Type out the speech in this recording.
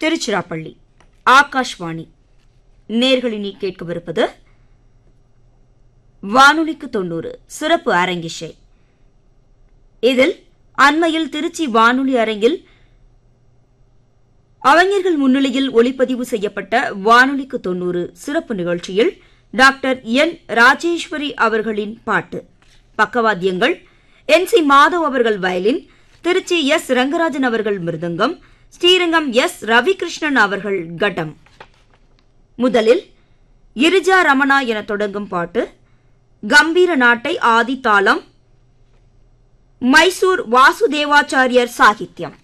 திருச்சிராப்பள்ளி ஆகாஷ்வாணி நேர்களினி கேட்கவிருப்பது வானொலிக்கு தொண்ணூறு சிறப்பு அரங்கிஷை இதில் அண்மையில் திருச்சி வானொலி அரங்கில் அறிஞர்கள் முன்னிலையில் ஒளிப்பதிவு செய்யப்பட்ட வானொலிக்கு தொண்ணூறு சிறப்பு நிகழ்ச்சியில் டாக்டர் என் ராஜேஸ்வரி அவர்களின் பாட்டு பக்கவாத்தியங்கள் என் சி மாதவ் அவர்கள் வயலின் திருச்சி எஸ் ரங்கராஜன் அவர்கள் மிருதங்கம் ஸ்ரீரங்கம் எஸ் ரவிகிருஷ்ணன் அவர்கள் கட்டம் முதலில் கிரிஜா ரமணா என தொடங்கும் பாட்டு கம்பீர நாட்டை ஆதி தாளம் மைசூர் வாசுதேவாச்சாரியர் சாகித்யம்